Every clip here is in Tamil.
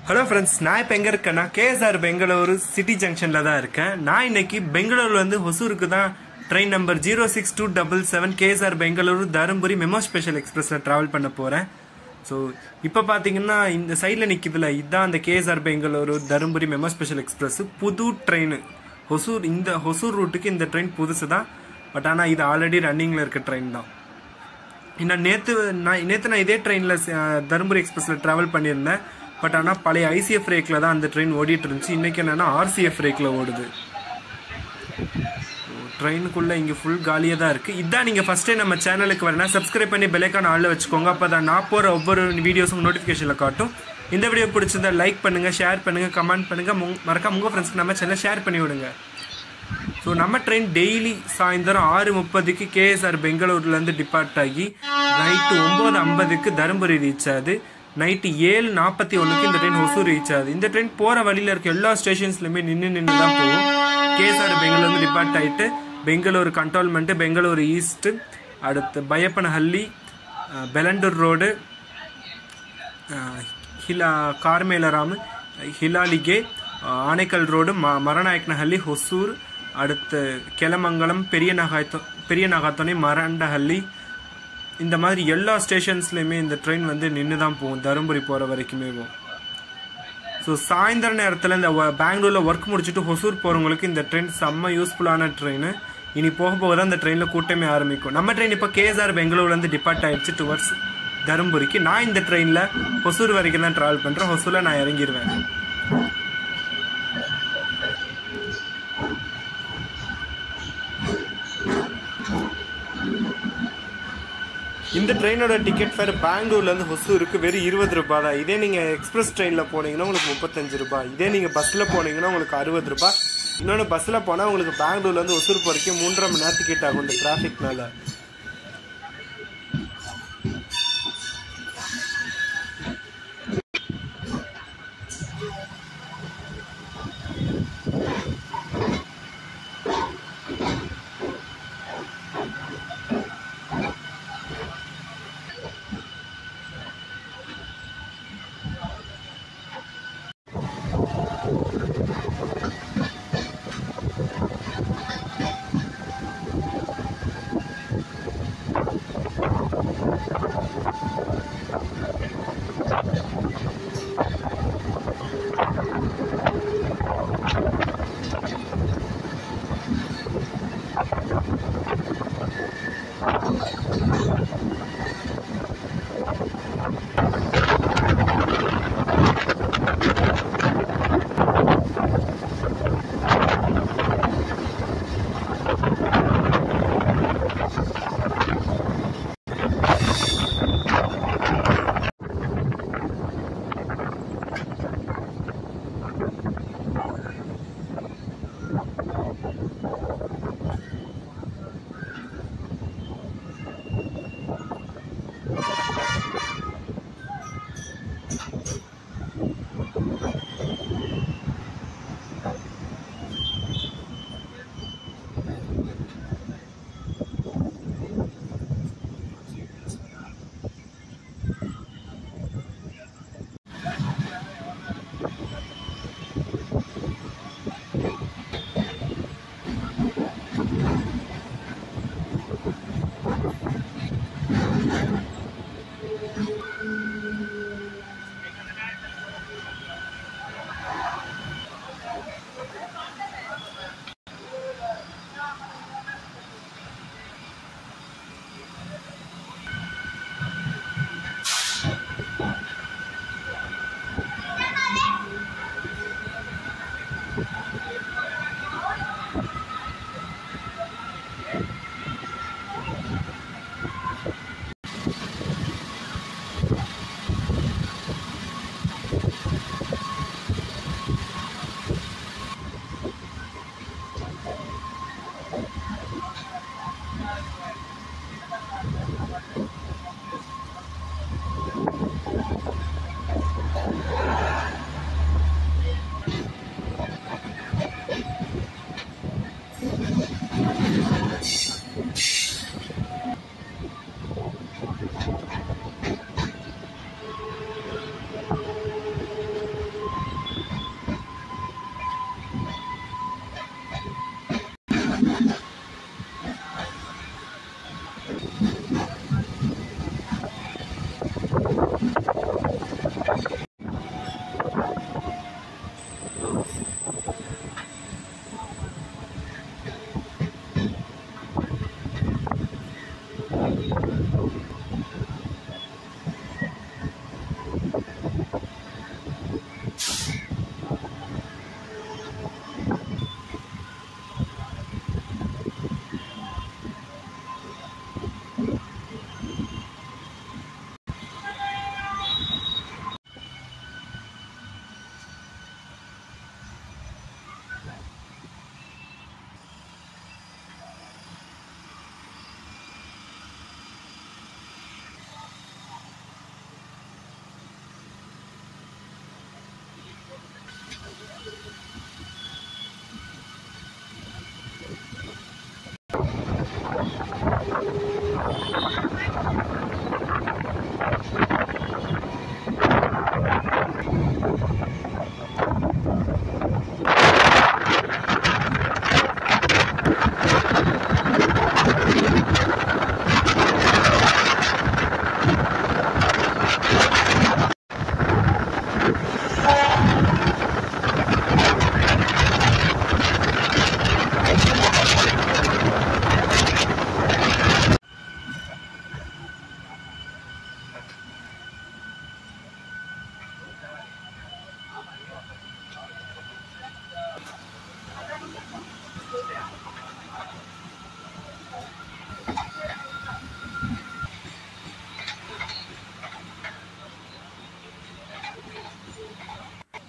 ஹலோ ஃப்ரெண்ட்ஸ் நான் இப்போ எங்கே இருக்கேன்னா கேஎஸ்ஆர் பெங்களூரு சிட்டி ஜங்ஷனில் தான் இருக்கேன் நான் இன்னைக்கு பெங்களூர்லேருந்து ஹொசூருக்கு தான் train number zero six two double seven KSR Bengaluru Dharmapuri MEMU special எக்ஸ்பிரஸில் ட்ராவல் பண்ண போகிறேன் ஸோ இப்போ பார்த்தீங்கன்னா இந்த சைடில் நிற்கிதுல இதுதான் அந்த KSR Bengaluru Dharmapuri MEMU special express புது ட்ரெயின் ஹொசூர் இந்த ஹொசூர் ரூட்டுக்கு இந்த ட்ரெயின் புதுசு தான் பட் ஆனால் இது ஆல்ரெடி ரன்னிங்கில் இருக்க ட்ரெயின் தான் இன்னும் நேற்று நான் நேற்று நான் இதே ட்ரெயினில் தருமபுரி எக்ஸ்பிரஸில் ட்ராவல் பண்ணியிருந்தேன் பட் ஆனால் பழைய ஐசிஎஃப் ரேக்கில் தான் அந்த ட்ரெயின் ஓடிட்டு இருந்துச்சு இன்றைக்கி என்னென்னா ஆர்சிஎஃப் ரேக்கில் ஓடுது ட்ரெயினுக்குள்ளே இங்கே ஃபுல் காலியாக தான் இருக்குது இதான் நீங்கள் ஃபஸ்ட் டைம் நம்ம சேனலுக்கு வரணும் சப்ஸ்கிரைப் பண்ணி பெலைக்கான ஆளில் வச்சுக்கோங்க அப்போ தான் நான் போகிற ஒவ்வொரு வீடியோஸும் நோட்டிஃபிகேஷனில் காட்டும் இந்த வீடியோ பிடிச்சிருந்தா லைக் பண்ணுங்கள் ஷேர் பண்ணுங்கள் கமெண்ட் பண்ணுங்கள் மறக்காம உங்கள் ஃப்ரெண்ட்ஸ்க்கு நம்ம சேனலை ஷேர் பண்ணி விடுங்க ஸோ நம்ம ட்ரெயின் டெய்லி சாயந்தரம் ஆறு முப்பதுக்கு கேஎஸ்ஆர் பெங்களூர்லேருந்து டிபார்ட் ஆகி நைட்டு ஒம்பது ஐம்பதுக்கு தருமபுரி ரீச் ஆகுது நைட்டு ஏழு நாற்பத்தி ஒன்றுக்கு இந்த ட்ரெயின் ஒசூர் ரீச் ஆகுது இந்த ட்ரெயின் போகிற வழியில் இருக்க எல்லா ஸ்டேஷன்ஸ்லையுமே நின்று நின்று தான் போகும் கேஎஸ்ஆர் பெங்களூர்லேருந்து டிபார்ட் ஆகிட்டு பெங்களூர் கண்டோன்மெண்ட்டு பெங்களூர் ஈஸ்ட்டு அடுத்து பயப்பனஹள்ளி பெலண்டூர் ரோடு ಹಿಲಾ ಕಾರ್ಮೇಲರಾಮ್ ಹಿಲಾಲಿಗೆ ஆனைக்கல் ரோடு ம மரநாயக்கனஹள்ளி ஹொசூர் அடுத்து கெலமங்கலம் பெரிய நகாத்தோ பெரிய நகாத்தோனை மரண்டஹள்ளி இந்த மாதிரி எல்லா ஸ்டேஷன்ஸ்லையுமே இந்த ட்ரெயின் வந்து நின்று தான் போகும் தருமபுரி போகிற வரைக்குமே போகும் ஸோ சாயந்தர நேரத்தில் இந்த பெங்களூரில் ஒர்க் முடிச்சுட்டு ஹொசூர் போகிறவங்களுக்கு இந்த ட்ரெயின் செம்ம யூஸ்ஃபுல்லான ட்ரெயின் இனி போக போக தான் இந்த ட்ரெயினில் கூட்டமே ஆரம்பிக்கும் நம்ம ட்ரெயின் இப்போ கேஎஸ்ஆர் பெங்களூர்லேருந்து டிபார்ட் ஆயிடுச்சு டுவர்ட்ஸ் தருமபுரிக்கு நான் இந்த ட்ரெயினில் ஹொசூர் வரைக்கும் தான் ட்ராவல் பண்ணுறேன் ஹொசூரில் நான் இறங்கிடுவேன் இந்த ட்ரெயினோட டிக்கெட் ஃபேர் பெங்களூர்லேருந்து ஹொசூருக்கு வெறும் இருபது ரூபாய் தான் இதே நீங்கள் எக்ஸ்பிரஸ் ட்ரெயினில் போனீங்கன்னா உங்களுக்கு முப்பத்தஞ்சு ரூபாய் இதே நீங்கள் பஸ்ஸில் போனீங்கன்னா உங்களுக்கு அறுபது ரூபாய் இன்னொன்று பஸ்ஸில் போனால் உங்களுக்கு பெங்களூர்லேருந்து ஒசூர் போகிறதுக்கு மூன்றரை மணி நேரம் டிக்கெட் ஆகும் இந்த டிராஃபிக்னால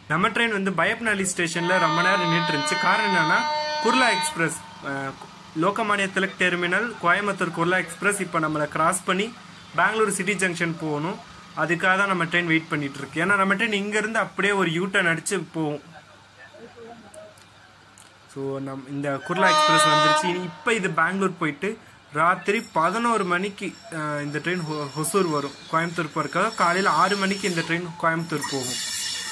நம்ம ட்ரெயின் வந்து பயப்னாலி ஸ்டேஷனில் ரொம்ப நேரம் நின்றுட்டு இருந்துச்சு காரணம் என்னன்னா குர்லா எக்ஸ்பிரஸ் அஹ், லோகமானிய திலக் டெர்மினல் கோயம்புத்தூர் குர்லா எக்ஸ்பிரஸ் இப்போ நம்மளை கிராஸ் பண்ணி பெங்களூர் சிட்டி ஜங்ஷன் போகணும் அதுக்காக தான் நம்ம ட்ரெயின் வெயிட் பண்ணிட்டு இருக்கு ஏன்னா நம்ம ட்ரெயின் இங்கேருந்து அப்படியே ஒரு யூட்டர்ன் அடிச்சு போகும் ஸோ நம் இந்த குர்லா எக்ஸ்பிரஸ் வந்துருச்சு இப்போ இது பெங்களூர் போயிட்டு ராத்திரி பதினோரு மணிக்கு அஹ், இந்த ட்ரெயின் ஹொ- ஹொசூர் வரும் கோயம்புத்தூர் போகிறக்காக காலையில் ஆறு மணிக்கு இந்த ட்ரெயின் கோயம்புத்தூர் போகும்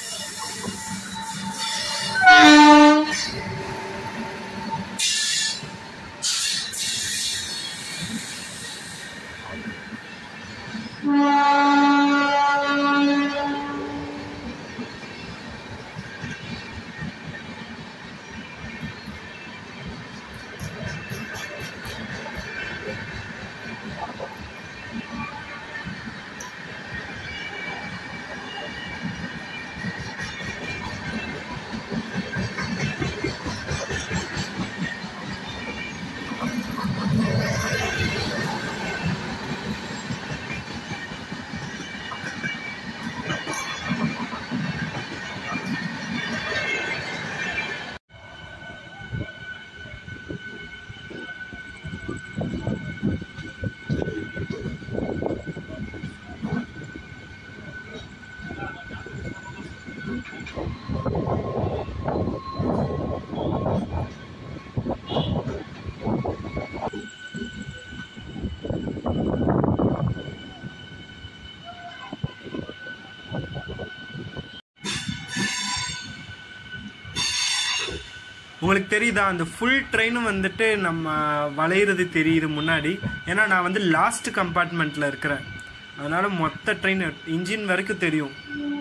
உங்களுக்கு தெரியுதா அந்த ஃபுல் ட்ரெயினும் வந்துட்டு நம்ம வளையிறது தெரியுது முன்னாடி ஏன்னா நான் வந்து லாஸ்ட் கம்பார்ட்மெண்ட்ல இருக்கிறேன் அதனால மொத்த ட்ரெயின் இன்ஜின் வரைக்கும் தெரியும்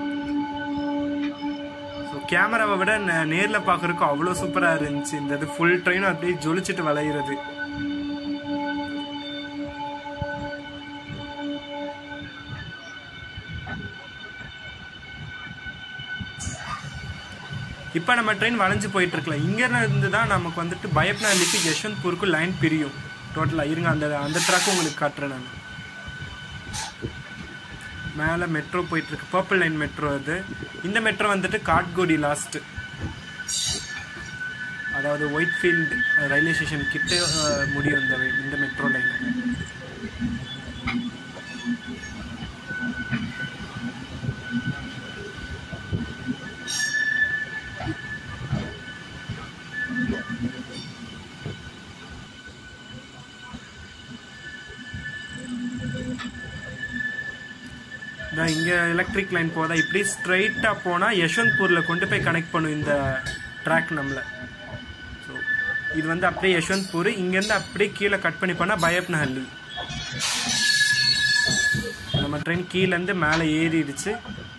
ஸோ கேமராவை விட நே- நேர்ல பார்க்கறதுக்கு அவ்வளோ சூப்பரா இருந்துச்சு இந்த இது ஃபுல் ட்ரெயினும் அப்படியே ஜொலிச்சிட்டு வளையிறது இப்போ நம்ம ட்ரெயின் வளைஞ்சு போயிட்டு இருக்கலாம் இங்க இருந்து தான் நமக்கு வந்துட்டு பயப்னாலிக்கு யஷ்வந்த்பூருக்கு லைன் பிரியும் டோட்டலாக இருங்க அந்த அந்த ட்ராக் உங்களுக்கு காட்டுறேன் நான் மேலே மெட்ரோ போயிட்டு இருக்கு பர்பிள் லைன் மெட்ரோ அது இந்த மெட்ரோ வந்துட்டு காட்கோடி லாஸ்ட் அதாவது ஒயிட்ஃபீல்ட் ரயில்வே ஸ்டேஷன் கிட்ட அஹ், முடியும் இந்த வை- இந்த மெட்ரோ லைன் இதான் இங்கே எலக்ட்ரிக் லைன் போதா இப்படி ஸ்ட்ரைட்டாக போனால் யஷ்வந்த்பூரில் கொண்டு போய் கனெக்ட் பண்ணும் இந்த ட்ராக் நம்மளை ஸோ இது வந்து அப்படியே யஷ்வந்த்பூர் இங்கேருந்து அப்படியே கீழே கட் பண்ணி போனால் பயப்னஹள்ளி நம்ம ட்ரெயின் கீழேருந்து மேலே ஏறிடுச்சு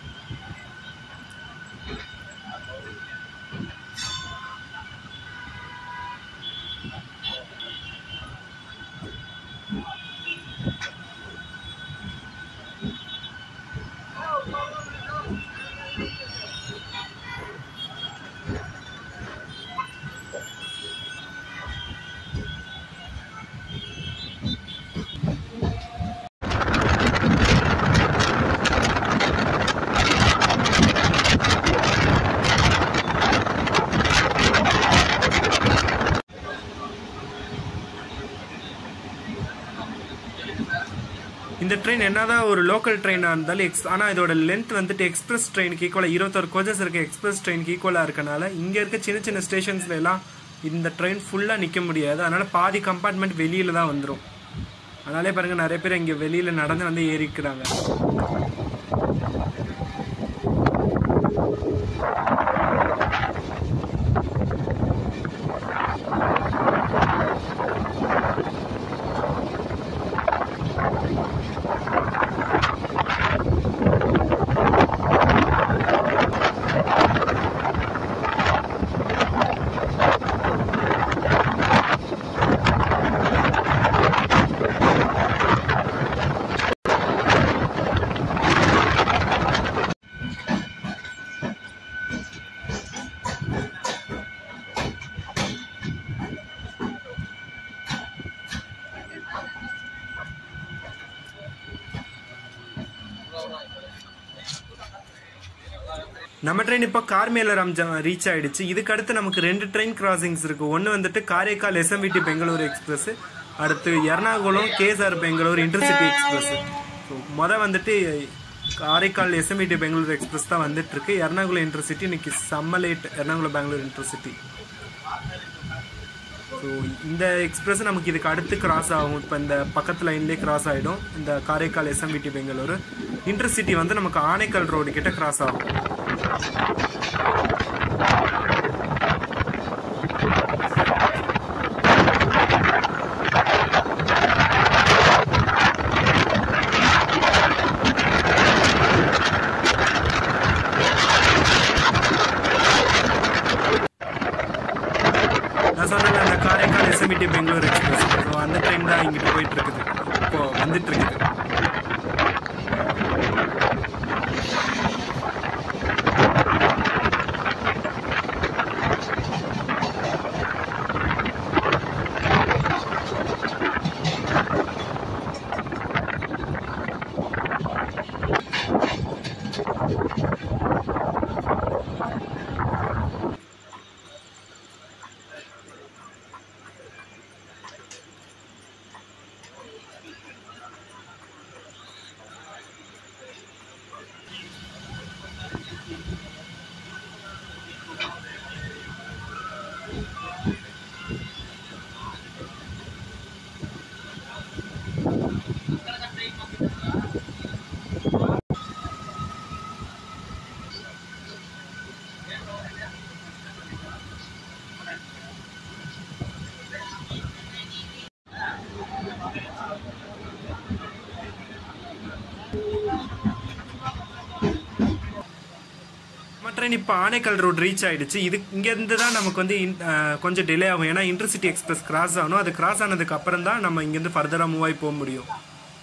இந்த ட்ரெயின் என்னதான் ஒரு லோக்கல் ட்ரெயினாக இருந்தாலும் எக்ஸ் ஆனால் இதோட லென்த் வந்துட்டு எக்ஸ்பிரஸ் ட்ரெயினுக்கு ஈக்குவலாக இருபத்தொரு கோச்சஸ் இருக்க எக்ஸ்பிரஸ் ட்ரெயினுக்கு ஈக்குவலாக இருக்கனால இங்கே இருக்க சின்ன சின்ன ஸ்டேஷன்ஸ்ல எல்லாம் இந்த ட்ரெயின் ஃபுல்லாக நிற்க முடியாது அதனால பாதி கம்பார்ட்மெண்ட் வெளியில தான் வந்துடும் அதனாலே பாருங்க நிறைய பேர் இங்கே வெளியில நடந்து வந்து ஏறிக்கிறாங்க நம்ம ட்ரெயின் இப்போ கார்மேலரம் ரீச் ஆயிடுச்சு இதுக்கு அடுத்து நமக்கு ரெண்டு ட்ரெயின் கிராசிங்ஸ் இருக்கு ஒன்று வந்துட்டு காரைக்கால் எஸ்எம்விடி பெங்களூர் எக்ஸ்பிரஸ் அடுத்து Ernakulam KSR Bangalore intercity express so மொதல் வந்துட்டு காரைக்கால் எஸ்எம்விடி பெங்களூர் எக்ஸ்பிரஸ் தான் வந்துட்டு இருக்கு எர்ணாகுளம் இன்டர்சிட்டி இன்னைக்கு செம்ம late Ernakulam Bangalore intercity so இந்த எக்ஸ்பிரஸ் நமக்கு இதுக்கு அடுத்து கிராஸ் ஆகும் இப்போ இந்த பக்கத்து லைன்லேயே கிராஸ் ஆகிடும் இந்த காரைக்கால் எஸ்எம்விடி பெங்களூர் இன்டர்சிட்டி வந்து நமக்கு ஆனைக்கல் ரோடு கிட்ட கிராஸ் ஆகும் நான் சொன்னேன் அந்த Karaikal SMVT Bangalore express so அந்த ட்ரெயின் தான் இங்கிட்டு போயிட்டு இருக்குது இப்போ வந்துட்டு இருக்குது நம்ம ட்ரெயின் இப்போ ஆனைக்கல் ரோடு ரீச் ஆயிடுச்சு இது இங்கேருந்து தான் நமக்கு வந்து in- அஹ், கொஞ்சம் டிலே ஆகும் ஏன்னா இன்டர்சிட்டி எக்ஸ்பிரஸ் கிராஸ் ஆகணும் அது கிராஸ் ஆனதுக்கு அப்புறம் தான் நம்ம இங்கேருந்து ஃபர்தராக மூவ் ஆகி போக முடியும்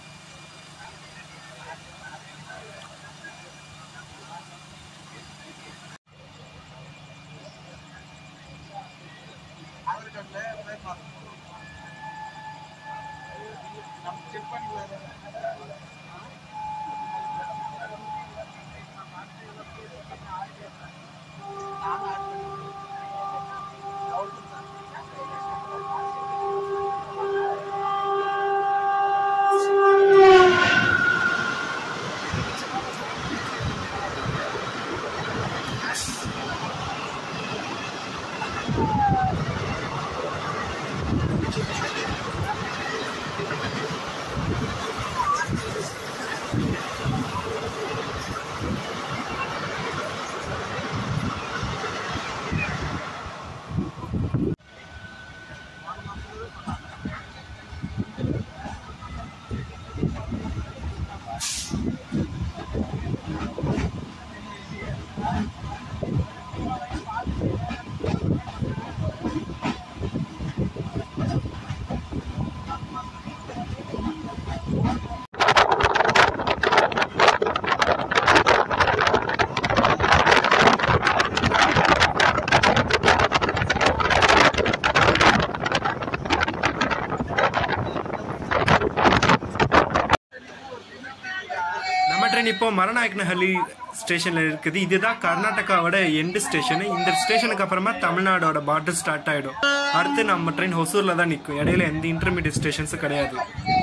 நம்ம ட்ரெயின் இப்போ மரநாயக்கனஹள்ளி ஸ்டேஷன்ல இருக்குது இதுதான் கர்நாடகாவோட எண்டு ஸ்டேஷன் இந்த ஸ்டேஷனுக்கு அப்புறமா தமிழ்நாடோட பார்டர் ஸ்டார்ட் ஆயிடும் அடுத்து நம்ம ட்ரெயின் ஹொசூர்ல தான் நிற்கும் இடையில எந்த இன்டர்மீடியட் ஸ்டேஷன்ஸும் கிடையாது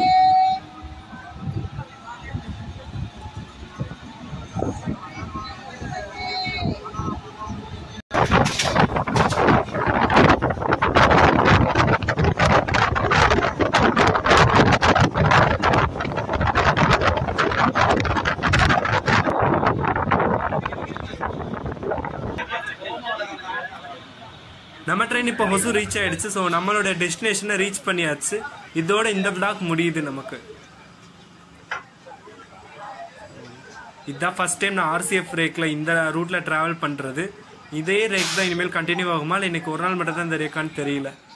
நம்ம ட்ரெயின் இப்போ ஹொசூர் ரீச் ஆயிடுச்சு ஸோ நம்மளோட டெஸ்டினேஷனை ரீச் பண்ணியாச்சு இதோட இந்த பிளாக் முடியுது நமக்கு இதுதான் ஃபர்ஸ்ட் டைம் நான் ஆர்சிஎஃப் ரேக்கில் இந்த ரூட்டில் ட்ராவல் பண்ணுறது இதே ரேக் தான் இனிமேல் கண்டினியூ ஆகுமா இல்லை இன்னைக்கு ஒரு நாள் மட்டும் தான் இந்த ரேக்கான்னு தெரியல